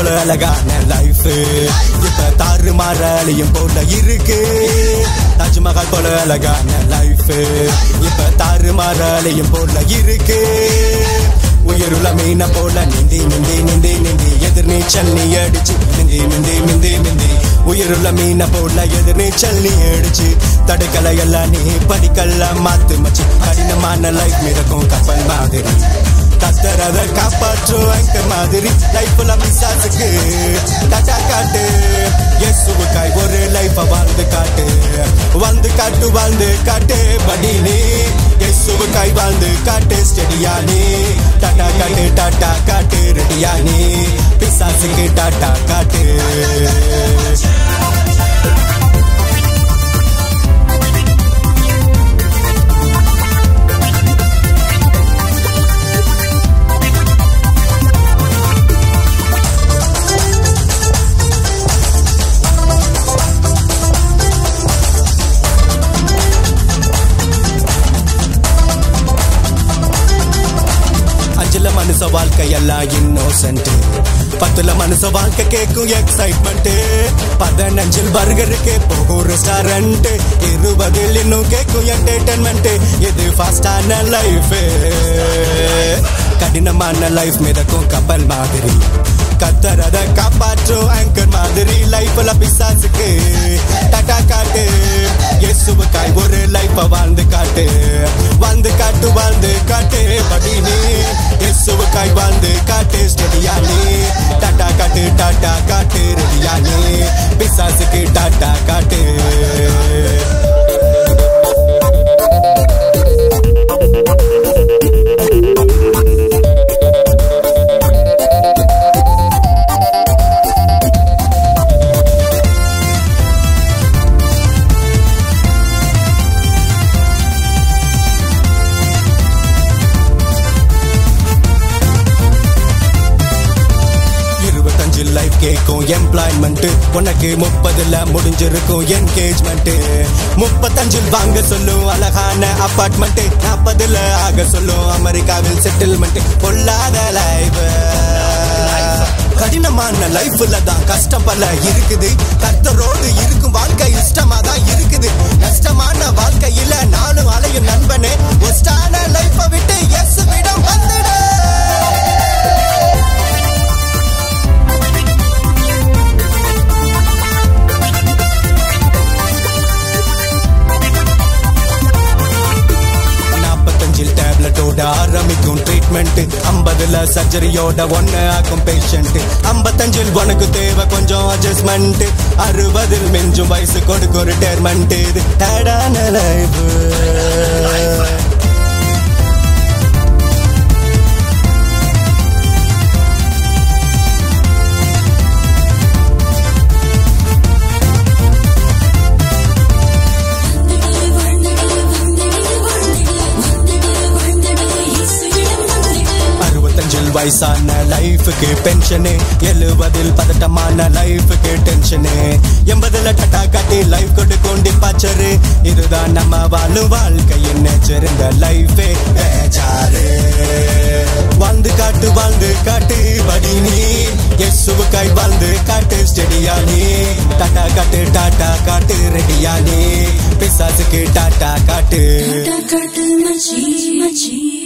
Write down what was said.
போல அழகான லைஃப் இப்ப தாறு மாறாலையும் போல இருக்கு தாஜ்மஹால் போல அழகான லைஃப் இப்ப தாறு மாறாலையும் போல இருக்கு உயிருள்ள மீன போல நிந்தி நிந்தி நிந்தி நிந்தி எதிர் நீச்சல் நீ அடிச்சு நிந்தி நிந்தி நிந்தி நிந்தி உயிருள்ள மீன போல எதிர் நீச்சல் நீ அடிச்சு தடுக்கலை எல்லாம் நீ படிக்கல்ல மாத்து மச்சு கடினமான லைஃப் மிதக்கும் கப்பல் மாதிரி கத்துறத காப்பாற்றும் அங்க மாதிரி லைஃப்ல மிஸ்ஸாசுக்கு டாட்டா காட்டு இயேசுவுக்காய் ஒரு லைஃப வாழ்ந்து காட்டு வாழ்ந்து காட்டு வாழ்ந்து காட்டு படி நீ இயேசுவுக்காய் வாழ்ந்து காட்டு ஸ்டெடியா நீ டாட்டா காட்டு டாட்டா காட்டு ரெடியா நீ பிசாசுக்கு டாட்டா காட்டு அஞ்சுல மனுஷ வாழ்க்கை எல்லாம் இன்னோசன்ட் பத்துல மனுஷ வாழ்க்கை கேக்கும் எக்ஸைட்மெண்ட் பதினஞ்சில் பர்கருக்கு போகும் ரெஸ்டாரண்ட் இருபதில் இன்னும் கேக்கும் என்டர்டைன்மெண்ட் இது ஃபாஸ்டான லைஃப் கடினமான லைஃப் மிதக்கும் கப்பல் மாதிரி கத்தரத காப்பாற்றும் ஆங்கர் மாதிரி லைஃப்ல பிசாசுக்கு டாட்டா காட்டு இயேசுவுக்காய் ஒரு லைஃப வாழ்ந்து காட்டு வாழ்ந்து காட்டு வாழ்ந்து காட்டு படி நீ இயேசுவுக்காய் வாழ்ந்து காட்டு ஸ்டெடியா நீ டாட்டா காட்டு டாட்டா காட்டு ரெடியா நீ பிசாசுக்கு டாட்டா காட்டு இருபத்தஞ்சு லைஃப் கேக்கும் எம்ப்ளாய்மெண்ட் உனக்கு முப்பதுல முடிஞ்சிருக்கும் என்கேஜ்மெண்ட் முப்பத்தஞ்சில் வாங்க சொல்லும் அழகான அபார்ட்மெண்ட் நாற்பதுல ஆக சொல்லும் அமெரிக்காவில் செட்டில்மெண்ட் பொல்லாத லைஃப் கடினமான லைஃப்ல தான் கஷ்டம் பல இருக்குது கர்த்தரோடு இருக்கும் வாழ்க்கை இஷ்டமா தான் இருக்குது கஷ்டமான வாழ்க்கையில நானும் அலையும் நண்பனே ஒஸ்டான லைஃப விட்டு எஸ் விடம் வந்துடு நாற்பத்தஞ்சில் டேப்லெட்டோட ஆரம்பிக்கும் ட்ரீட்மெண்ட் ஐம்பதுல சர்ஜரியோட ஒன்னு ஆக்கும் பேஷண்ட் ஐம்பத்தஞ்சில் உனக்கு தேவை கொஞ்சம் அட்ஜஸ்ட்மெண்ட் அறுபதில் மிஞ்சும் வயசு கொடுக்கும் ரிட்டையர்மெண்ட் இது டேடான லைஃப் அறுபத்தஞ்சில் வயசான லைஃபுக்கு பென்ஷனு எழுபதில் பதட்டமான லைஃபுக்கு டென்ஷனு எண்பதுல டட்டா காட்டி லைஃப் கொடுக்கும் டிப்பாச்சரு இதுதான் நம்ம வாழும் வாழ்க்கையின் நேச்சர் இந்த லைஃபே பேச்சாரு வாழ்ந்து காட்டு வாழ்ந்து காட்டு படி நீ எசுவுக்காய் வாழ்ந்து காட்டு ஸ்டெடியா நீ டாட்டா காட்டு டாட்டா காட்டு ரெடியா நீ பிசாசுக்கு டாட்டா காட்டு டாட்டா காட்டு மச்சி மச்சி